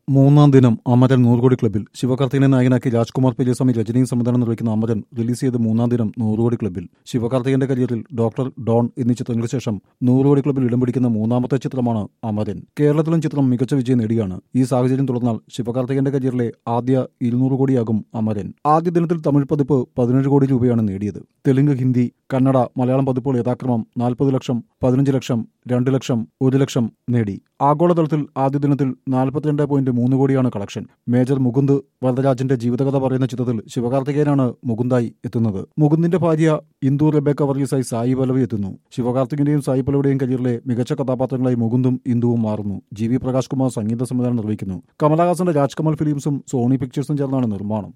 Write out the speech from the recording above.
മൂന്നാം ദിനം അമരൻ നൂറുകോടി ക്ലബിൽ ശിവകാർത്തികനെ നായകനാക്കി രാജ്കുമാർ പെരിയസ്വാമി രജനിയും സംവിധാനം നിർവഹിക്കുന്ന അമരൻ റിലീസ് ചെയ്ത് മൂന്നാം ദിനം നൂറുകോടി ക്ലബിൽ ശിവകാർത്തികന്റെ കരിയറിൽ ഡോക്ടർ ഡോൺ എന്നീ ചിത്രങ്ങൾക്ക് ശേഷം നൂറുകോടി ക്ലബിൽ ഇടം പിടിക്കുന്ന മൂന്നാമത്തെ ചിത്രമാണ് അമരൻ കേരളത്തിലും ചിത്രം മികച്ച വിജയം നേടിയാണ് ഈ സാഹചര്യം തുടർന്നാൽ ശിവകാർത്തികന്റെ കരിയറിലെ ആദ്യ ഇരുന്നൂറ് കോടിയാകും അമരൻ ആദ്യ ദിനത്തിൽ തമിഴ് പതിപ്പ് പതിനേഴ് കോടി രൂപയാണ് നേടിയത് തെലുങ്ക് ഹിന്ദി കന്നഡ മലയാളം പതിപ്പുകൾ യഥാക്രമം നാൽപ്പത് ലക്ഷം പതിനഞ്ച് ലക്ഷം രണ്ട് ലക്ഷം ഒരു ലക്ഷം നേടി ആഗോളതലത്തിൽ ആദ്യ ദിനത്തിൽ നാൽപ്പത്തിരണ്ട് പോയിന്റ് മൂന്ന് കോടിയാണ് കളക്ഷൻ മേജർ മുകുന്ദ് വരദരാജന്റെ ജീവിതകഥ പറയുന്ന ചിത്രത്തിൽ ശിവകാർത്തികേയനാണ് മുകുന്ദായി എത്തുന്നത് മുകുന്ദിന്റെ ഭാര്യ ഇന്ദു റെബേക്ക വർഗീസായി സായി പല്ലവി എത്തുന്നു ശിവകാർത്തികിന്റെയും സായി പല്ലവിയുടെയും കരിയറിലെ മികച്ച കഥാപാത്രങ്ങളായി മുകുന്ദും ഇന്ദുവും മാറുന്നു ജി വി പ്രകാശ് കുമാർ സംഗീത സംവിധാനം നിർവഹിക്കുന്നു കമലഹാസന്റെ രാജ്കമൽ ഫിലിംസും സോണി പിക്ചേഴ്സും ചേർന്നാണ് നിർമ്മാണം